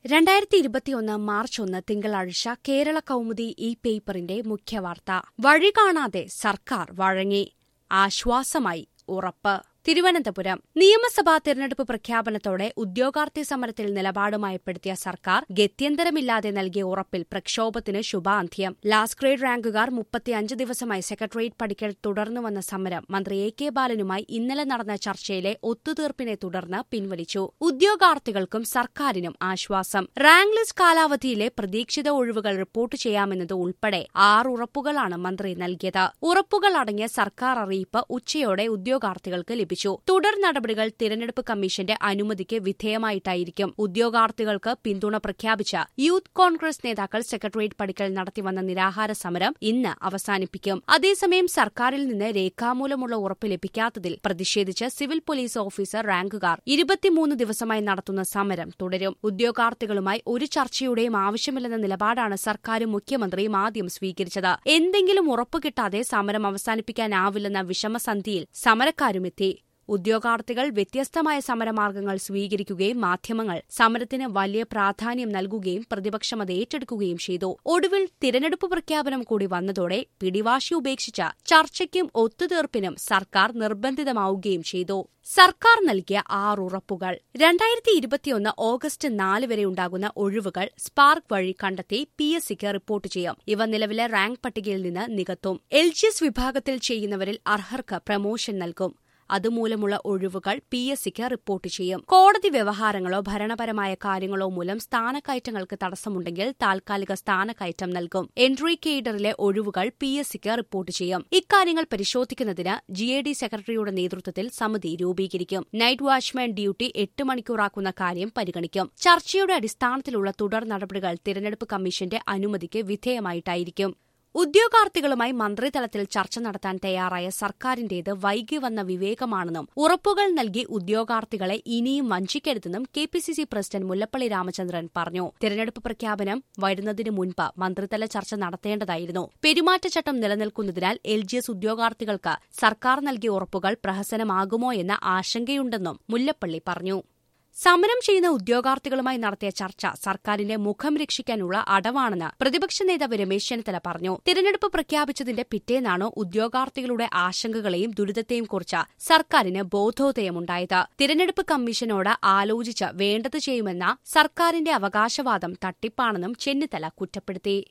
രണ്ടായിരത്തി ഇരുപത്തിയൊന്ന് മാർച്ച് ഒന്ന് തിങ്കളാഴ്ച കേരള കൗമുദി ഈ പേപ്പറിന്റെ മുഖ്യവാർത്ത വഴി കാണാതെ സർക്കാർ വഴങ്ങി ആശ്വാസമായി ഉറപ്പ് തിരുവനന്തപുരം നിയമസഭാ തെരഞ്ഞെടുപ്പ് പ്രഖ്യാപനത്തോടെ ഉദ്യോഗാർത്ഥി സമരത്തിൽ നിലപാടുമയപ്പെടുത്തിയ സർക്കാർ ഗത്യന്തരമില്ലാതെ നൽകിയ ഉറപ്പിൽ പ്രക്ഷോഭത്തിന് ശുഭാന്ത്യം ലാസ്റ്റ് ഗ്രേഡ് റാങ്കുകാർ മുപ്പത്തിയഞ്ച് ദിവസമായി സെക്രട്ടേറിയറ്റ് പടിക്കൽ തുടർന്നു വന്ന സമരം മന്ത്രി എ കെ ബാലനുമായി ഇന്നലെ നടന്ന ചർച്ചയിലെ ഒത്തുതീർപ്പിനെ തുടർന്ന് പിൻവലിച്ചു ഉദ്യോഗാർത്ഥികൾക്കും സർക്കാരിനും ആശ്വാസം റാങ്ക് ലിസ്റ്റ് കാലാവധിയിലെ പ്രതീക്ഷിത ഒഴിവുകൾ റിപ്പോർട്ട് ചെയ്യാമെന്നത് ഉൾപ്പെടെ ആറ് ഉറപ്പുകളാണ് മന്ത്രി നൽകിയത് ഉറപ്പുകൾ അടങ്ങിയ സർക്കാർ അറിയിപ്പ് ഉച്ചയോടെ ഉദ്യോഗാർത്ഥികൾക്ക് ലഭിച്ചു തുടർ നടപടികൾ തിരഞ്ഞെടുപ്പ് കമ്മീഷന്റെ അനുമതിക്ക് വിധേയമായിട്ടായിരിക്കും ഉദ്യോഗാർത്ഥികൾക്ക് പിന്തുണ പ്രഖ്യാപിച്ച യൂത്ത് കോൺഗ്രസ് നേതാക്കൾ സെക്രട്ടേറിയറ്റ് പടിക്കൽ നടത്തിവന്ന നിരാഹാര സമരം ഇന്ന് അവസാനിപ്പിക്കും അതേസമയം സർക്കാരിൽ നിന്ന് രേഖാമൂലമുള്ള ഉറപ്പ് ലഭിക്കാത്തതിൽ പ്രതിഷേധിച്ച് സിവിൽ പോലീസ് ഓഫീസർ റാങ്കുകാർ ഇരുപത്തിമൂന്ന് ദിവസമായി നടത്തുന്ന സമരം തുടരും ഉദ്യോഗാർത്ഥികളുമായി ഒരു ചർച്ചയുടെയും ആവശ്യമില്ലെന്ന നിലപാടാണ് സർക്കാരും മുഖ്യമന്ത്രിയും ആദ്യം സ്വീകരിച്ചത് എന്തെങ്കിലും ഉറപ്പ് കിട്ടാതെ സമരം അവസാനിപ്പിക്കാനാവില്ലെന്ന വിഷമസന്ധിയിൽ സമരക്കാരുമെത്തി ഉദ്യോഗാർത്ഥികൾ വ്യത്യസ്തമായ സമരമാർഗങ്ങൾ സ്വീകരിക്കുകയും മാധ്യമങ്ങൾ സമരത്തിന് വലിയ പ്രാധാന്യം നൽകുകയും പ്രതിപക്ഷം അത് ഏറ്റെടുക്കുകയും ചെയ്തു ഒടുവിൽ തിരഞ്ഞെടുപ്പ് പ്രഖ്യാപനം കൂടി വന്നതോടെ പിടിവാശി ഉപേക്ഷിച്ച ചർച്ചയ്ക്കും ഒത്തുതീർപ്പിനും സർക്കാർ നിർബന്ധിതമാവുകയും ചെയ്തു സർക്കാർ നൽകിയ ആറ് ഉറപ്പുകൾ രണ്ടായിരത്തി ഇരുപത്തിയൊന്ന് ഓഗസ്റ്റ് നാല് വരെ ഉണ്ടാകുന്ന ഒഴിവുകൾ സ്പാർക്ക് വഴി കണ്ടെത്തി പി എസ് സിക്ക് റിപ്പോർട്ട് ചെയ്യും ഇവ നിലവിലെ റാങ്ക് പട്ടികയിൽ നിന്ന് നികത്തും എൽ ജി എസ് വിഭാഗത്തിൽ ചെയ്യുന്നവരിൽ അർഹർക്ക് പ്രമോഷൻ നൽകും അതുമൂലമുള്ള ഒഴിവുകൾ പി എസ് സിക്ക് റിപ്പോർട്ട് ചെയ്യും കോടതി വ്യവഹാരങ്ങളോ ഭരണപരമായ കാര്യങ്ങളോ മൂലം സ്ഥാനക്കയറ്റങ്ങൾക്ക് തടസ്സമുണ്ടെങ്കിൽ താൽക്കാലിക സ്ഥാനക്കയറ്റം നൽകും എൻട്രി കേഡറിലെ ഒഴിവുകൾ പി എസ് സിക്ക് റിപ്പോർട്ട് ചെയ്യും ഇക്കാര്യങ്ങൾ പരിശോധിക്കുന്നതിന് ജി എ ഡി സെക്രട്ടറിയുടെ നേതൃത്വത്തിൽ സമിതി രൂപീകരിക്കും നൈറ്റ് വാച്ച്മാൻ ഡ്യൂട്ടി എട്ട് മണിക്കൂറാക്കുന്ന കാര്യം പരിഗണിക്കും ചർച്ചയുടെ അടിസ്ഥാനത്തിലുള്ള തുടർ നടപടികൾ തിരഞ്ഞെടുപ്പ് കമ്മീഷന്റെ അനുമതിക്ക് വിധേയമായിട്ടായിരിക്കും ഉദ്യോഗാർത്ഥികളുമായി മന്ത്രിതലത്തിൽ ചർച്ച നടത്താൻ തയ്യാറായ സർക്കാരിന്റേത് വൈകി വന്ന വിവേകമാണെന്നും ഉറപ്പുകൾ നൽകി ഉദ്യോഗാർത്ഥികളെ ഇനിയും വഞ്ചിക്കരുതെന്നും K P C C president Mullappally Ramachandran പറഞ്ഞു തിരഞ്ഞെടുപ്പ് പ്രഖ്യാപനം വരുന്നതിന് മുൻപ് മന്ത്രിതല ചർച്ച നടത്തേണ്ടതായിരുന്നു പെരുമാറ്റച്ചട്ടം നിലനിൽക്കുന്നതിനാൽ എൽ ജി എസ് ഉദ്യോഗാർത്ഥികൾക്ക് സർക്കാർ നൽകിയ ഉറപ്പുകൾ പ്രഹസനമാകുമോ എന്ന ആശങ്കയുണ്ടെന്നും മുല്ലപ്പള്ളി പറഞ്ഞു സമരം ചെയ്യുന്ന ഉദ്യോഗാർത്ഥികളുമായി നടത്തിയ ചർച്ച സർക്കാരിന്റെ മുഖം രക്ഷിക്കാനുള്ള അടവാണെന്ന് പ്രതിപക്ഷ നേതാവ് രമേശ് ചെന്നിത്തല പറഞ്ഞു തിരഞ്ഞെടുപ്പ് പ്രഖ്യാപിച്ചതിന്റെ പിറ്റേന്നാണ് ഉദ്യോഗാർത്ഥികളുടെ ആശങ്കകളെയും ദുരിതത്തെയും കുറിച്ച് സർക്കാരിന് ബോധോദയമുണ്ടായത് തിരഞ്ഞെടുപ്പ് കമ്മീഷനോട് ആലോചിച്ച് വേണ്ടത് ചെയ്യുമെന്ന സർക്കാരിന്റെ അവകാശവാദം തട്ടിപ്പാണെന്നും ചെന്നിത്തല കുറ്റപ്പെടുത്തി